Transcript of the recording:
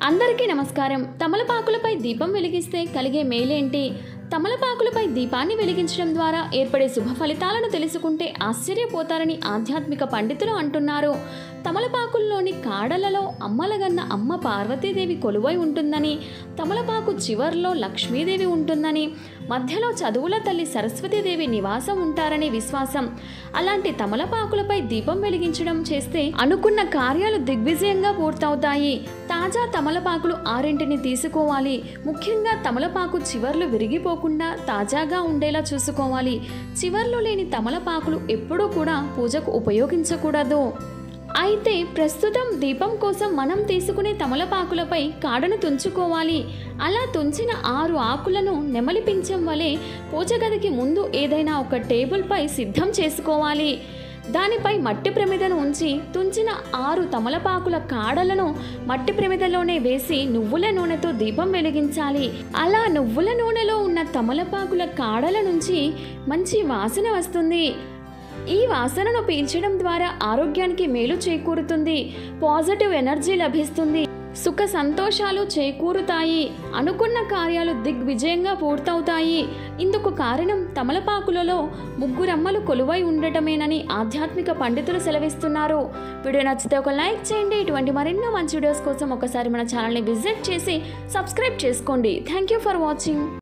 అందరికీ నమస్కారం తమలపాకులపై దీపం వెలిగిస్తే కలిగే మేలేంటి తమలపాకులపై దీపాన్ని వెలిగించడం ద్వారా ఏర్పడే శుభ ఫలితాలను తెలుసుకుంటే ఆశ్చర్యపోతారని ఆధ్యాత్మిక పండితులు అంటున్నారు తమలపాకుల్లోని కాడలలో అమ్మలగన్న అమ్మ పార్వతీదేవి కొలువై ఉంటుందని తమలపాకు చివర్లో లక్ష్మీదేవి ఉంటుందని మధ్యలో చదువుల తల్లి సరస్వతీదేవి నివాసం ఉంటారని విశ్వాసం అలాంటి తమలపాకులపై దీపం వెలిగించడం చేస్తే అనుకున్న కార్యాలు దిగ్విజయంగా పూర్తవుతాయి తాజా తమలపాకులు ఆరింటిని తీసుకోవాలి ముఖ్యంగా తమలపాకు చివర్లు విరిగిపోకుండా తాజాగా ఉండేలా చూసుకోవాలి చివర్లు లేని తమలపాకులు ఎప్పుడూ కూడా పూజకు ఉపయోగించకూడదు అయితే ప్రస్తుతం దీపం కోసం మనం తీసుకునే తమలపాకులపై కాడను తుంచుకోవాలి అలా తుంచిన ఆరు ఆకులను నెమలి పించం వలె పూజగదికి ముందు ఏదైనా ఒక టేబుల్పై సిద్ధం చేసుకోవాలి దానిపై మట్టి ప్రమిదను ఉంచి తుంచిన ఆరు తమలపాకుల కాడలను మట్టి ప్రమిదలోనే వేసి నువ్వుల నూనెతో దీపం వెలిగించాలి అలా నువ్వుల నూనెలో ఉన్న తమలపాకుల కాడల నుంచి మంచి వాసన వస్తుంది ఈ వాసనను పీల్చడం ద్వారా ఆరోగ్యానికి మేలు చేకూరుతుంది పాజిటివ్ ఎనర్జీ లభిస్తుంది సుఖ సంతోషాలు చేకూరుతాయి అనుకున్న కార్యాలు దిగ్విజయంగా పూర్తవుతాయి ఇందుకు కారణం తమలపాకులలో ముగ్గురమ్మలు కొలువై ఉండటమేనని ఆధ్యాత్మిక పండితులు సెలవిస్తున్నారు వీడియో నచ్చితే ఒక లైక్ చేయండి ఇటువంటి మరెన్నో మంచి వీడియోస్ కోసం ఒకసారి మన ఛానల్ని విజిట్ చేసి సబ్స్క్రైబ్ చేసుకోండి థ్యాంక్ యూ ఫర్ వాచింగ్